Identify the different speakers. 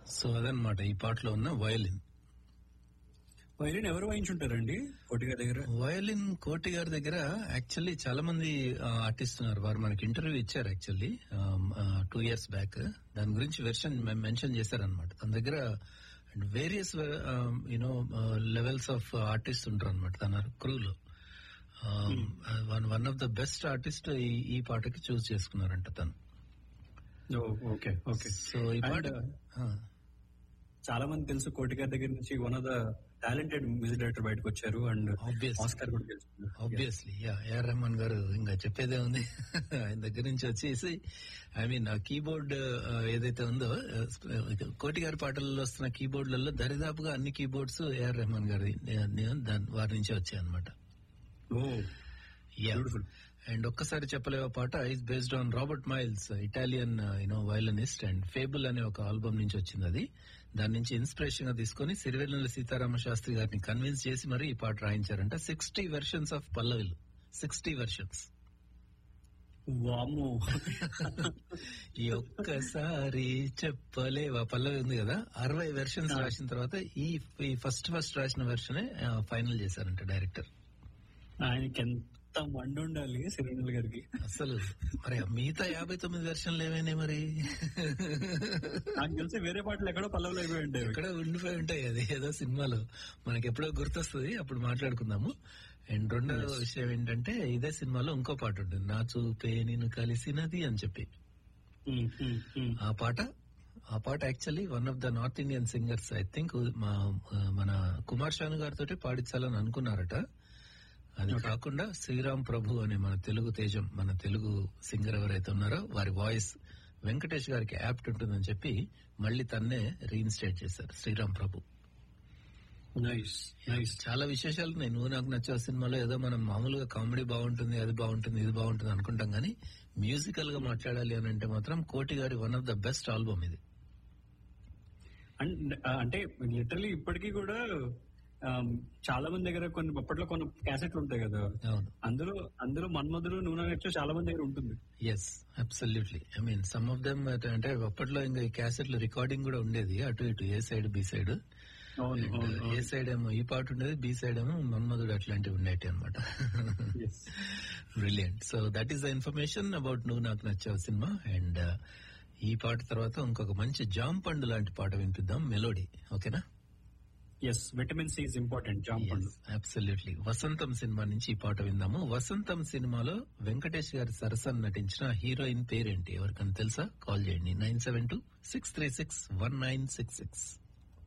Speaker 1: So అదనమాట ఈ పాటలో ఉన్న వయలిన్
Speaker 2: వైలిన్ ఎవరు వాయించుంటారండి కోటి గారి దగ్గర
Speaker 1: వయలిన్ కోటి గారి దగ్గర యాక్చువల్లీ చాలా మంది ఆర్టిస్ట్ ఉన్నారు వారు మనకి ఇంటర్వ్యూ ఇచ్చారు యాక్చువల్లీ టూ ఇయర్స్ బ్యాక్ దాని గురించి వెర్షన్ మెన్షన్ చేశారనమాట తన దగ్గర various you know levels of artist ఉంటారు అనమాట తన క్రూలో one one of the best artist ఈ పాటకి చూస్ చేసుకున్నారంట తను
Speaker 2: ఓకే ఓకే
Speaker 1: సో ఈ పాట
Speaker 2: And,
Speaker 1: ఆ,
Speaker 2: చాలా మంది తెలుసు కోటి గారి దగ్గర నుంచి one of the talented music director బయటకు వచ్చారు అండ్
Speaker 1: Obvious.
Speaker 2: ఆస్కార్ కూడా గెలుచుకున్నారు
Speaker 1: ఆబ్వియస్లీ యా ఏఆర్ రెహమాన్ గారు ఇంకా చెప్పేదే ఉంది ఆయన దగ్గర నుంచి వచ్చేసి ఐ మీన్ ఆ కీబోర్డ్ ఏదైతే ఉందో uh, కోటి గారి పాటల్లో వస్తున్న కీబోర్డ్లలో దరిదాపుగా అన్ని కీబోర్డ్స్ ఏఆర్ రెహమాన్ గారి uh, దాని వారి నుంచే వచ్చాయి అనమాట
Speaker 2: ఓ Beautiful.
Speaker 1: అండ్ ఒక్కసారి చెప్పలేవా పాట is based on Robert Miles Italian you know violinist and Fable అనే ఒక ఆల్బమ్ నుంచి వచ్చింది అది దాని నుంచి ఇన్స్పిరేషన్ గా తీసుకొని సిరివెన్నెల సీతారామ శాస్త్రి గారిని కన్విన్స్ చేసి మరి ఈ పాట రాయించారంట సిక్స్టీ వెర్షన్స్ ఆఫ్ పల్లవిలు సిక్స్టీ వెర్షన్స్
Speaker 2: వాము
Speaker 1: ఈ ఒక్కసారి చెప్పలేవా పల్లవి ఉంది కదా అరవై వెర్షన్స్ రాసిన తర్వాత ఈ ఈ ఫస్ట్ ఫస్ట్ రాసిన వెర్షనే ఫైనల్ చేశారంట డైరెక్టర్
Speaker 2: ఆయనకి ఎంత మండు ఉండాలి సిరివెన్నెల గారికి
Speaker 1: అసలు మరి మిగతా యాభై తొమ్మిది వెర్షన్లు ఏమైనాయి మరి
Speaker 2: నాకు తెలిసి వేరే పాటలు ఎక్కడో పల్లవులు అయిపోయి ఉంటాయి
Speaker 1: ఎక్కడ ఉండిపోయి ఉంటాయి అది ఏదో సినిమాలో మనకి ఎప్పుడో గుర్తొస్తుంది అప్పుడు మాట్లాడుకుందాము అండ్ రెండో విషయం ఏంటంటే ఇదే సినిమాలో ఇంకో పాట ఉంటుంది నా చూపే నేను కలిసినది అని చెప్పి
Speaker 2: ఉమ్, ఉమ్, ఉమ్.
Speaker 1: ఆ పాట ఆ పాట actually one of the north Indian singers I think మా మన కుమార్ శాను గారితో పాడించాలని అనుకున్నారట అది కాకుండా శ్రీరామ్ ప్రభు అనే మన తెలుగు తేజం మన తెలుగు సింగర్ ఎవరైతే ఉన్నారో వారి వాయిస్ వెంకటేష్ గారికి యాప్ట్ ఉంటుందని చెప్పి మళ్ళీ తన్నే రీఇన్స్టేట్ చేశారు శ్రీరామ్ ప్రభు
Speaker 2: నైస్ నైస్
Speaker 1: చాలా విశేషాలు ఉన్నాయి నువ్వు నాకు నచ్చే సినిమాలో ఏదో మనం మామూలుగా కామెడీ బాగుంటుంది అది బాగుంటుంది ఇది బాగుంటుంది అనుకుంటాం కానీ మ్యూజికల్ గా మాట్లాడాలి అని అంటే మాత్రం కోటి గారి one of the best album ఇది
Speaker 2: అండ్ అంటే లిటరలీ ఇప్పటికీ కూడా ఆమ్, చాలా మంది దగ్గర కొన్ని అప్పట్లో కొన్ని క్యాసెట్లు ఉంటాయి కదా
Speaker 1: అవును
Speaker 2: అందులో అందులో మన్మధులు నూనె నచ్చో చాలా మంది దగ్గర ఉంటుంది
Speaker 1: yes absolutely I mean some of them అంటే అప్పట్లో ఇంకా ఈ క్యాసెట్లు రికార్డింగ్ కూడా ఉండేది అటు ఇటు ఏ సైడ్ బి సైడ్
Speaker 2: అవును అవును,
Speaker 1: ఏ
Speaker 2: అవును.
Speaker 1: సైడ్ ఏమో ఈ పాట ఉండేది బి సైడ్ ఏమో మన్మధుడు అట్లాంటివి ఉండేటి అనమాట
Speaker 2: Yes.
Speaker 1: Brilliant so that is the information about నువ్వు నాకు నచ్చావు సినిమా అండ్ ఈ పాట తర్వాత ఇంకొక మంచి జామ్ పండు లాంటి పాట వినిపిద్దాం మెలోడీ ఓకేనా
Speaker 2: yes vitamin C is important జామ్ పండు
Speaker 1: అబ్సల్యూట్లీ వసంతం సినిమా నుంచి ఈ పాట విందాము వసంతం సినిమాలో వెంకటేష్ గారి సరసన్ నటించిన హీరోయిన్ పేరేంటి ఎవరికైనా తెలుసా కాల్ చేయండి nine seven two six three six one nine six six